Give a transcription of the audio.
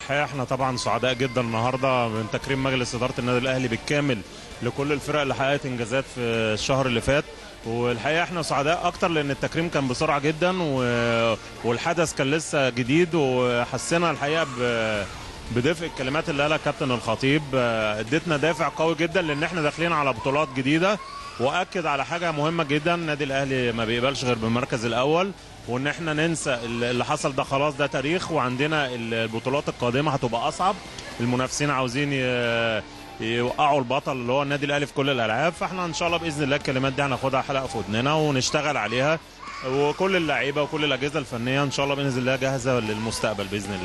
الحقيقه احنا طبعا سعداء جدا النهارده من تكريم مجلس اداره النادي الاهلي بالكامل لكل الفرق اللي حققت انجازات في الشهر اللي فات والحقيقه احنا سعداء اكتر لان التكريم كان بسرعه جدا و... والحدث كان لسه جديد وحسينا الحقيقه ب... بدفء الكلمات اللي قالها كابتن الخطيب ادتنا دافع قوي جدا لان احنا داخلين على بطولات جديده واكد على حاجه مهمه جدا النادي الاهلي ما بيقبلش غير بالمركز الاول وان احنا ننسى اللي حصل ده خلاص ده تاريخ وعندنا البطولات القادمه هتبقى اصعب المنافسين عاوزين يوقعوا البطل اللي هو النادي الاهلي في كل الالعاب فاحنا ان شاء الله باذن الله الكلمات دي هناخدها حلقه في ودننا ونشتغل عليها وكل اللعيبه وكل الاجهزه الفنيه ان شاء الله باذن الله جاهزه للمستقبل باذن الله